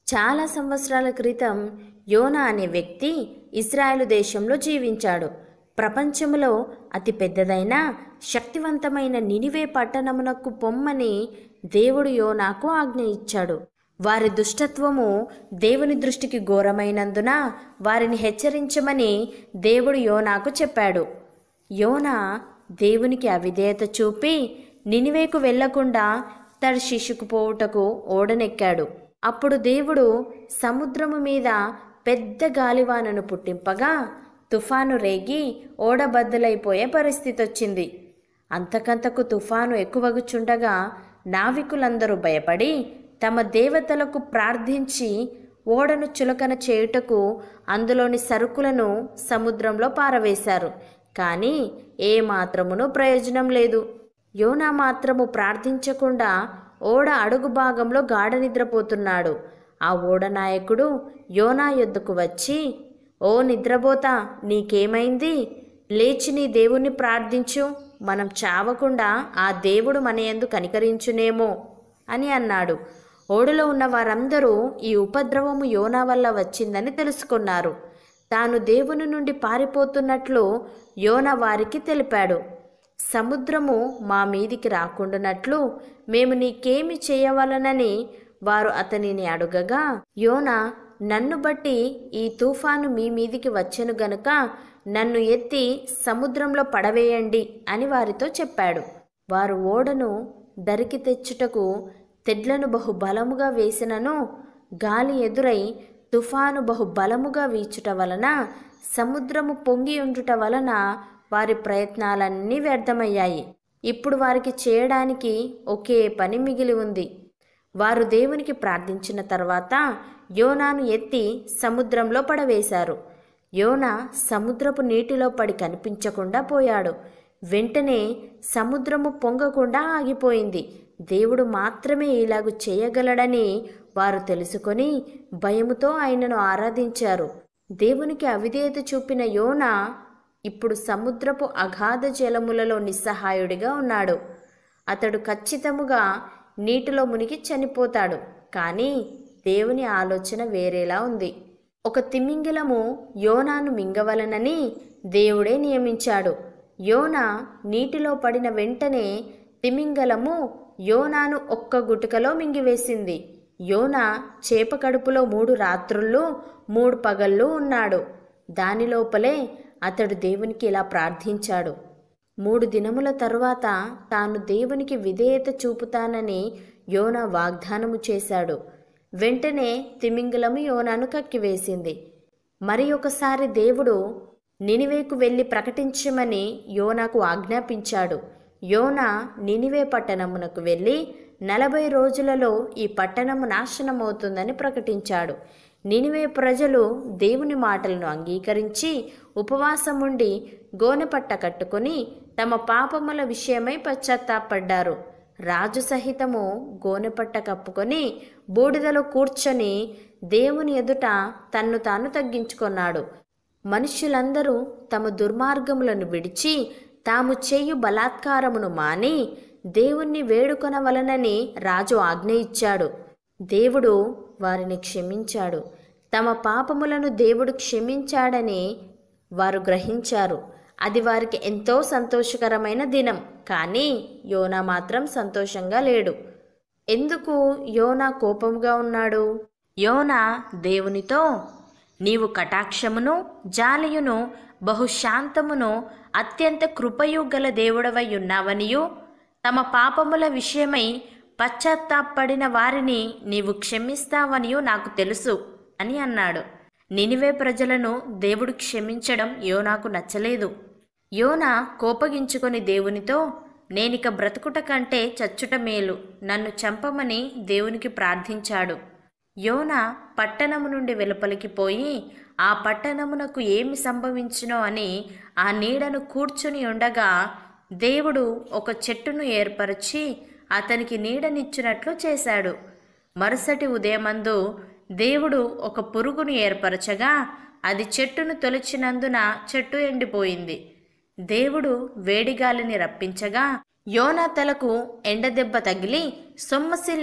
చాలా సంవత్సరాల క్రితం యోనా అనే వ్యక్తి ఇస్రాయేలు దేశంలో జీవించాడు ప్రపంచంలో అతి పెద్దదైన శక్తివంతమైన నినివే పట్టణమునకు పొమ్మని దేవుడు యోనాకు ఆజ్ఞ ఇచ్చాడు వారి దుష్టత్వము దేవుని దృష్టికి ఘోరమైనందున వారిని హెచ్చరించమని దేవుడు యోనాకు చెప్పాడు యోనా దేవునికి అవిధేయత చూపి నినివేకు వెళ్లకుండా తర్షిషుకు పోవుటకు ఓడనెక్కాడు అప్పుడు దేవుడు సముద్రము మీద పెద్ద గాలివానను పుట్టింపగా తుఫాను రేగి ఓడబద్దలైపోయే పరిస్థితి వచ్చింది అంతకంతకు తుఫాను ఎక్కువగుచుండగా నావికులందరూ భయపడి తమ దేవతలకు ప్రార్థించి ఓడను చులకన చేయుటకు అందులోని సరుకులను సముద్రంలో పారవేశారు కానీ ఏ మాత్రమును ప్రయోజనం లేదు యోనా మాత్రము ప్రార్థించకుండా ఓడ అడుగు భాగంలో గాఢ నిద్రపోతున్నాడు ఆ ఓడ నాయకుడు యోనా యొద్దకు వచ్చి ఓ నిద్రపోతా నీకేమైంది లేచి నీ దేవుణ్ణి ప్రార్థించు మనం చావకుండా ఆ దేవుడు మన యందు కనికరించునేమో అని అన్నాడు ఓడలో ఉన్న వారందరూ ఈ ఉపద్రవము యోనా వల్ల వచ్చిందని తెలుసుకున్నారు తాను దేవుని నుండి పారిపోతున్నట్లు యోన వారికి తెలిపాడు సముద్రము మా మీదికి రాకుండానట్లు మేము నీకేమి చేయవలనని వారు అతనిని అడుగగా యోన నన్ను బట్టి ఈ తుఫాను మీ మీదికి వచ్చెను గనుక నన్ను ఎత్తి సముద్రంలో పడవేయండి అని వారితో చెప్పాడు వారు ఓడను దరికి తెచ్చుటకు తెడ్లను బహు బలముగా వేసినను గాలి ఎదురై తుఫాను బహు బలముగా వీచుట వలన సముద్రము పొంగి ఉండుట వలన వారి ప్రయత్నాలన్నీ వ్యర్థమయ్యాయి ఇప్పుడు వారికి చేయడానికి ఒకే పని మిగిలి ఉంది వారు దేవునికి ప్రార్థించిన తర్వాత యోనాను ఎత్తి సముద్రంలో పడవేశారు యోన సముద్రపు నీటిలో పడి కనిపించకుండా పోయాడు వెంటనే సముద్రము పొంగకుండా ఆగిపోయింది దేవుడు మాత్రమే ఇలాగు చేయగలడని వారు తెలుసుకొని భయముతో ఆయనను ఆరాధించారు దేవునికి అవిధేయత చూపిన యోన ఇప్పుడు సముద్రపు అగాధ జలములలో నిస్సహాయుడిగా ఉన్నాడు అతడు ఖచ్చితముగా నీటిలో మునిగి చనిపోతాడు కానీ దేవుని ఆలోచన వేరేలా ఉంది ఒక తిమింగిలము యోనాను మింగవలనని దేవుడే నియమించాడు యోన నీటిలో పడిన వెంటనే తిమింగలము యోనాను ఒక్క గుటకలో మింగివేసింది యోన చేప కడుపులో మూడు రాత్రుళ్ళు మూడు పగళ్ళు ఉన్నాడు దాని లోపలే అతడు దేవునికి ఇలా ప్రార్థించాడు మూడు దినముల తరువాత తాను దేవునికి విధేయత చూపుతానని యోన వాగ్దానము చేశాడు వెంటనే తిమింగలము యోనాను కక్కివేసింది మరి ఒకసారి దేవుడు నినివేకు వెళ్ళి ప్రకటించమని యోనాకు ఆజ్ఞాపించాడు యోనా నినివే పట్టణమునకు వెళ్ళి నలభై రోజులలో ఈ పట్టణము నాశనమవుతుందని ప్రకటించాడు నినివే ప్రజలు దేవుని మాటలను అంగీకరించి ఉపవాసముండి గోనెపట్ట కట్టుకొని తమ పాపముల విషయమై పశ్చాత్తాపడ్డారు రాజు సహితము గోనెపట్ట కప్పుకొని బూడిదలో కూర్చొని దేవుని ఎదుట తన్ను తాను తగ్గించుకొన్నాడు మనుష్యులందరూ తమ దుర్మార్గములను విడిచి తాము చేయు బలాత్కారమును మాని దేవుణ్ణి వేడుకొనవలనని రాజు ఆజ్ఞ ఇచ్చాడు దేవుడు వారిని క్షమించాడు తమ పాపములను దేవుడు క్షమించాడని వారు గ్రహించారు అది వారికి ఎంతో సంతోషకరమైన దినం కానీ యోనా మాత్రం సంతోషంగా లేడు ఎందుకు యోనా కోపంగా ఉన్నాడు యోనా దేవునితో నీవు కటాక్షమును జాలియును బహుశాంతమును అత్యంత కృపయు గల దేవుడవై ఉన్నావనియు తమ పాపముల విషయమై పశ్చాత్తాపడిన వారిని నీవు క్షమిస్తావనియు నాకు తెలుసు అని అన్నాడు నినివే ప్రజలను దేవుడు క్షమించడం యోనాకు నచ్చలేదు యోనా కోపగించుకొని దేవునితో నేనిక బ్రతుకుట కంటే చచ్చుట మేలు నన్ను చంపమని దేవునికి ప్రార్థించాడు యోన పట్టణము నుండి వెలుపలికి పోయి ఆ పట్టణమునకు ఏమి సంభవించునో అని ఆ నీడను కూర్చుని ఉండగా దేవుడు ఒక చెట్టును ఏర్పరిచి అతనికి నీడనిచ్చినట్లు చేశాడు మరుసటి ఉదయమందు దేవుడు ఒక పురుగును ఏర్పరచగా అది చెట్టును తొలిచినందున చెట్టు ఎండిపోయింది దేవుడు వేడిగాలిని రప్పించగా యోనా తలకు ఎండదెబ్బ తగిలి సొమ్మసిల్లి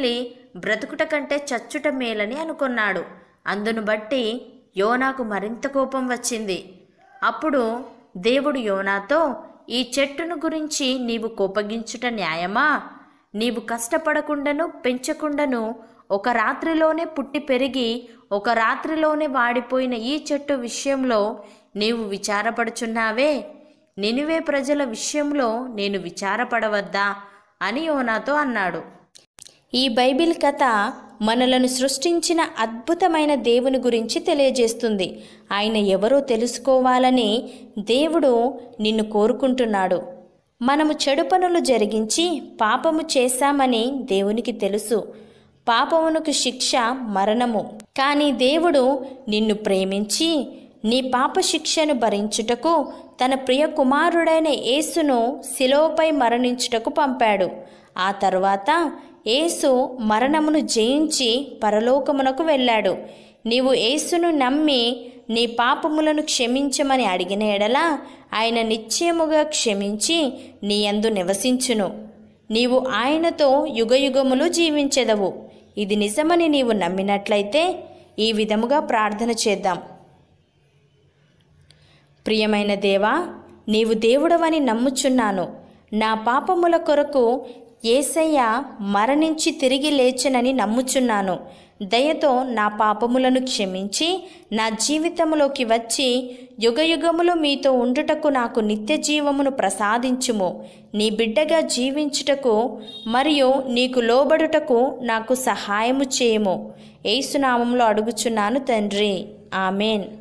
బ్రతుకుట కంటే చచ్చుట మేలని అనుకున్నాడు అందును బట్టి యోనాకు మరింత కోపం వచ్చింది అప్పుడు దేవుడు యోనాతో ఈ చెట్టును గురించి నీవు కోపగించుట న్యాయమా నీవు కష్టపడకుండాను పెంచకుండాను ఒక రాత్రిలోనే పుట్టి పెరిగి ఒక రాత్రిలోనే వాడిపోయిన ఈ చెట్టు విషయంలో నీవు విచారపడుచున్నావే నినివే ప్రజల విషయంలో నేను విచారపడవద్దా అని యోనాతో అన్నాడు ఈ బైబిల్ కథ మనలను సృష్టించిన అద్భుతమైన దేవుని గురించి తెలియజేస్తుంది ఆయన ఎవరో తెలుసుకోవాలని దేవుడు నిన్ను కోరుకుంటున్నాడు మనము చెడు పనులు జరిగించి పాపము చేశామని దేవునికి తెలుసు పాపమునకు శిక్ష మరణము కానీ దేవుడు నిన్ను ప్రేమించి నీ పాప శిక్షను భరించుటకు తన ప్రియ కుమారుడైన యేసును శిలోపై మరణించుటకు పంపాడు ఆ తరువాత యేసు మరణమును జయించి పరలోకమునకు వెళ్ళాడు నీవు యేసును నమ్మి నీ పాపములను క్షమించమని అడిగిన ఎడల ఆయన నిశ్చయముగా క్షమించి నీ యందు నివసించును నీవు ఆయనతో యుగయుగములు జీవించెదవు ఇది నిజమని నీవు నమ్మినట్లయితే ఈ విధముగా ప్రార్థన చేద్దాం ప్రియమైన దేవా నీవు దేవుడవని నమ్ముచున్నాను నా పాపముల కొరకు ఏసయ్య మరణించి తిరిగి లేచనని నమ్ముచున్నాను దయతో నా పాపములను క్షమించి నా జీవితంలోకి వచ్చి యుగయుగములు మీతో ఉండుటకు నాకు నిత్య జీవమును ప్రసాదించుము నీ బిడ్డగా జీవించుటకు మరియు నీకు లోబడుటకు నాకు సహాయము చేయము ఏసునామంలో అడుగుచున్నాను తండ్రి ఆమెన్